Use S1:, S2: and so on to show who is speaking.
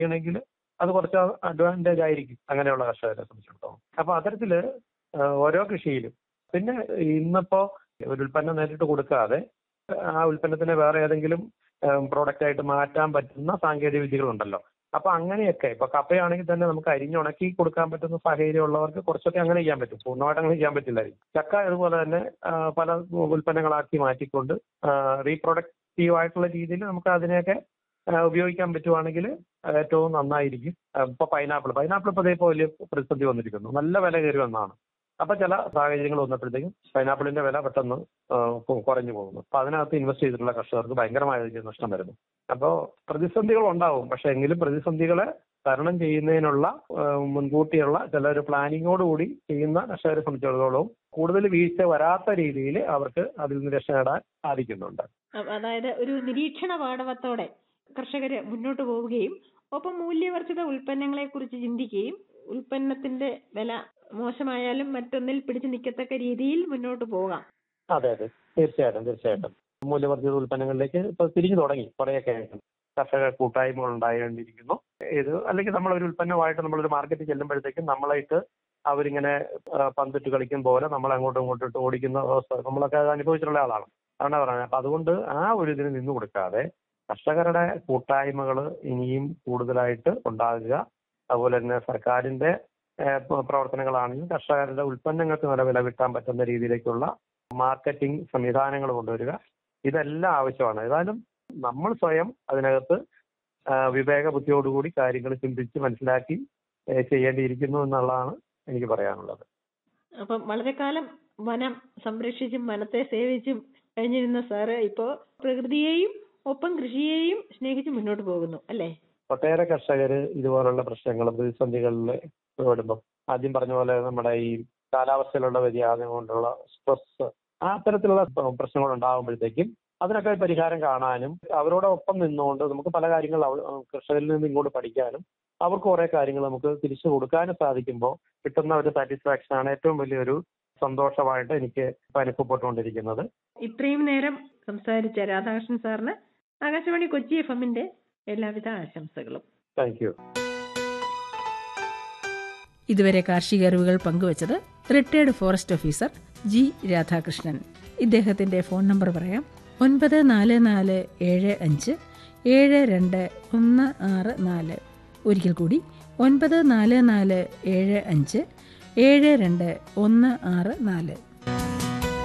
S1: ചെയ്യണമെങ്കിൽ അത് കുറച്ച് അഡ്വാൻറ്റേജ് ആയിരിക്കും അങ്ങനെയുള്ള കർഷകരെ സംബന്ധിച്ചിടത്തോളം അപ്പൊ അത്തരത്തില് ആ, ഓരോ കൃഷിയിലും പിന്നെ ഇന്നിപ്പോ ഒരു ഉൽപ്പന്നം നേരിട്ട് കൊടുക്കാതെ ആ ഉൽപ്പന്നത്തിനെ വേറെ ഏതെങ്കിലും പ്രോഡക്റ്റ് ആയിട്ട് മാറ്റാൻ പറ്റുന്ന സാങ്കേതിക വിദ്യകളുണ്ടല്ലോ അപ്പൊ അങ്ങനെയൊക്കെ ഇപ്പൊ കപ്പയാണെങ്കിൽ തന്നെ നമുക്ക് അരിഞ്ഞുണക്കി കൊടുക്കാൻ പറ്റുന്ന സാഹചര്യം ഉള്ളവർക്ക് കുറച്ചൊക്കെ അങ്ങനെ ചെയ്യാൻ പറ്റും പൂർണ്ണമായിട്ട് അങ്ങനെ ചെയ്യാൻ പറ്റില്ലായിരിക്കും ചക്ക അതുപോലെ തന്നെ ആ, പല ഉൽപ്പന്നങ്ങളാക്കി മാറ്റിക്കൊണ്ട് റീപ്രൊഡക്റ്റീവ് ആയിട്ടുള്ള രീതിയിൽ നമുക്ക് അതിനെയൊക്കെ ആ, ഉപയോഗിക്കാൻ പറ്റുവാണെങ്കിൽ ഏറ്റവും നന്നായിരിക്കും ആ, ഇപ്പൊ പൈനാപ്പിൾ പൈനാപ്പിൾ ഇപ്പൊ ഇപ്പോൾ വലിയ പ്രതിസന്ധി വന്നിരിക്കുന്നു നല്ല വില കയറി വന്നതാണ് അപ്പൊ ചില സാഹചര്യങ്ങൾ വന്നപ്പോഴത്തേക്കും പൈനാപ്പിളിന്റെ വില പെട്ടെന്ന് ആ, കു- കുറഞ്ഞു പോകുന്നു അപ്പൊ അതിനകത്ത് ഇൻവെസ്റ്റ് ചെയ്തിട്ടുള്ള കർഷകർക്ക് ഭയങ്കരമായ രീതിയിൽ നഷ്ടം വരുന്നു അപ്പോൾ പ്രതിസന്ധികൾ ഉണ്ടാവും പക്ഷെ എങ്കിലും പ്രതിസന്ധികളെ തരണം ചെയ്യുന്നതിനുള്ള ആ, മുൻകൂട്ടിയുള്ള ചില ഒരു പ്ലാനിങ്ങോടുകൂടി ചെയ്യുന്ന കർഷകരെ സംബന്ധിച്ചിടത്തോളം കൂടുതൽ വീഴ്ച വരാത്ത രീതിയിൽ അവർക്ക് അതിൽ നിന്ന് രക്ഷ നേടാൻ സാധിക്കുന്നുണ്ട്
S2: അ- അതായത് ഒരു നിരീക്ഷണ പാഠവത്തോടെ കർഷകര് മുന്നോട്ട് പോവുകയും ഒപ്പം മൂല്യവർദ്ധിത ഉൽപ്പന്നങ്ങളെ കുറിച്ച് ചിന്തിക്കുകയും ഉൽപ്പന്നത്തിന്റെ വില മോശമായാലും മറ്റൊന്നിൽ പിടിച്ചു നിൽക്കത്തക്ക രീതിയിൽ മുന്നോട്ട് പോകാം
S1: അതെ അതെ തീർച്ചയായിട്ടും തീർച്ചയായിട്ടും മൂല്യവർദ്ധിത ഉൽപ്പന്നങ്ങളിലേക്ക് ഇപ്പൊ തിരിഞ്ഞു തുടങ്ങി കുറേയൊക്കെ ആയിട്ട് കർഷക കൂട്ടായ്മകൾ ഉണ്ടായിക്കൊണ്ടിരിക്കുന്നു ഇത് അല്ലെങ്കിൽ നമ്മളൊരു ഉൽപ്പന്നമായിട്ട് നമ്മളൊരു മാർക്കറ്റിൽ ചെല്ലുമ്പോഴത്തേക്കും നമ്മളായിട്ട് അവരിങ്ങനെ ആ, പന്തിട്ട് കളിക്കും പോലെ നമ്മളെ അങ്ങോട്ടും ഇങ്ങോട്ടും ഇട്ട് ഓടിക്കുന്ന അവസ്ഥ നമ്മളൊക്കെ അത് അനുഭവിച്ചിട്ടുള്ള ആളാണ് അതാണ് പറഞ്ഞത് അപ്പൊ അതുകൊണ്ട് ആ ഒരു ഇതിന് നിന്നു കൊടുക്കാതെ കർഷകരുടെ കൂട്ടായ്മകൾ ഇനിയും കൂടുതലായിട്ട് ഉണ്ടാകുക അതുപോലെ തന്നെ സർക്കാരിന്റെ ഏഹ്, പ്ര- പ്രവർത്തനങ്ങളാണെങ്കിലും കർഷകരുടെ ഉൽപ്പന്നങ്ങൾക്ക് നല്ല വില കിട്ടാൻ പറ്റുന്ന രീതിയിലേക്കുള്ള മാർക്കറ്റിംഗ് സംവിധാനങ്ങൾ കൊണ്ടുവരിക ഇതെല്ലാം ആവശ്യമാണ് ഏതായാലും നമ്മൾ സ്വയം അതിനകത്ത് ആ, വിവേക ബുദ്ധിയോടുകൂടി കാര്യങ്ങൾ ചിന്തിച്ച് മനസ്സിലാക്കി ഏ, ചെയ്യേണ്ടിയിരിക്കുന്നു എന്നുള്ളതാണ് എനിക്ക് പറയാനുള്ളത്
S2: അപ്പം വളരെ കാലം വനം സംരക്ഷിച്ചും വനത്തെ സേവിച്ചും കഴിഞ്ഞിരുന്ന സാറ് ഇപ്പോ പ്രകൃതിയെയും ഒപ്പം കൃഷിയെയും സ്നേഹിച്ച് മുന്നോട്ട് പോകുന്നു അല്ലേ
S1: ഒട്ടേറെ കർഷകർ ഇതുപോലുള്ള പ്രശ്നങ്ങൾ പ്രതിസന്ധികളിൽ പെടുമ്പോൾ ആദ്യം പറഞ്ഞ പോലെ നമ്മുടെ ഈ കാലാവസ്ഥയിലുള്ള വ്യതിയാനം കൊണ്ടുള്ള സ്ട്രെസ് ആ തരത്തിലുള്ള പ്രശ്നങ്ങൾ ഉണ്ടാകുമ്പോഴത്തേക്കും അതിനൊക്കെ പരിഹാരം കാണാനും അവരോടൊപ്പം നിന്നുകൊണ്ട് നമുക്ക് പല കാര്യങ്ങൾ അവ- കർഷകരിൽ നിന്ന് ഇങ്ങോട്ട് പഠിക്കാനും അവർക്ക് കുറെ കാര്യങ്ങൾ നമുക്ക് തിരിച്ചു കൊടുക്കാനും സാധിക്കുമ്പോൾ കിട്ടുന്ന ഒരു സാറ്റിസ്ഫാക്ഷൻ ആണ് ഏറ്റവും വലിയൊരു സന്തോഷമായിട്ട് എനിക്ക് ഇപ്പൊ അനുഭവപ്പെട്ടുകൊണ്ടിരിക്കുന്നത്
S2: ഇത്രയും നേരം സംസാരിച്ച രാധാകൃഷ്ണൻ സാറിന് ആകാശവാണി കൊച്ചി എഫ് എമ്മിന്റെ എല്ലാവിധ ആശംസകളും
S1: താങ്ക് യു
S3: ഇതുവരെ കാർഷിക അറിവുകൾ പങ്കുവച്ചത് retired forest officer G Radhakrishnan ഇദ്ദേഹത്തിന്റെ ഫോൺ നമ്പർ പറയാം ഒൻപത് നാല് നാല് ഏഴ് അഞ്ച് ഏഴ് രണ്ട് ഒന്ന് ആറ് നാല് ഒരിക്കൽ കൂടി ഒൻപത് നാല് നാല് ഏഴ് അഞ്ച് ഏഴ് രണ്ട് ഒന്ന് ആറ് നാല്